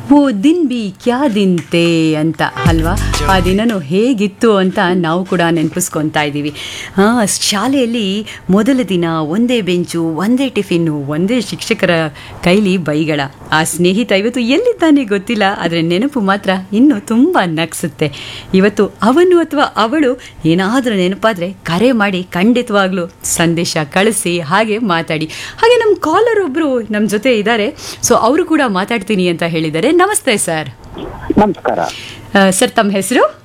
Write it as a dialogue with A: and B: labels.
A: ಓ ದಿನ್ ಬಿ ಕ್ಯಾ ದಿನ್ ತೇ ಅಂತ ಅಲ್ವಾ ಆ ದಿನನೂ ಹೇಗಿತ್ತು ಅಂತ ನಾವು ಕೂಡ ನೆನಪಿಸ್ಕೊತಾ ಇದ್ದೀವಿ ಹಾಂ ಶಾಲೆಯಲ್ಲಿ ಮೊದಲ ದಿನ ಒಂದೇ ಬೆಂಚು ಒಂದೇ ಟಿಫಿನ್ನು ಒಂದೇ ಶಿಕ್ಷಕರ ಕೈಲಿ ಬೈಗಳ ಆ ಸ್ನೇಹಿತ ಇವತ್ತು ಎಲ್ಲಿದ್ದಾನೆ ಗೊತ್ತಿಲ್ಲ ಆದರೆ ನೆನಪು ಮಾತ್ರ ಇನ್ನೂ ತುಂಬ ನಗ್ಸುತ್ತೆ ಇವತ್ತು ಅವನು ಅಥವಾ ಅವಳು ಏನಾದರೂ ನೆನಪಾದರೆ ಕರೆ ಮಾಡಿ ಖಂಡಿತವಾಗ್ಲೂ ಸಂದೇಶ ಕಳಿಸಿ ಹಾಗೆ ಮಾತಾಡಿ ಹಾಗೆ ನಮ್ಮ ಕಾಲರ್ ಒಬ್ಬರು ನಮ್ಮ ಜೊತೆ ಇದ್ದಾರೆ ಸೊ ಅವರು ಕೂಡ ಮಾತಾಡ್ತೀನಿ ಅಂತ ಹೇಳಿದ್ದಾರೆ ನಮಸ್ತೆ ಸರ್
B: ನಮಸ್ಕಾರ
A: ಸರ್ ತಮ್ಮ ಹೆಸರು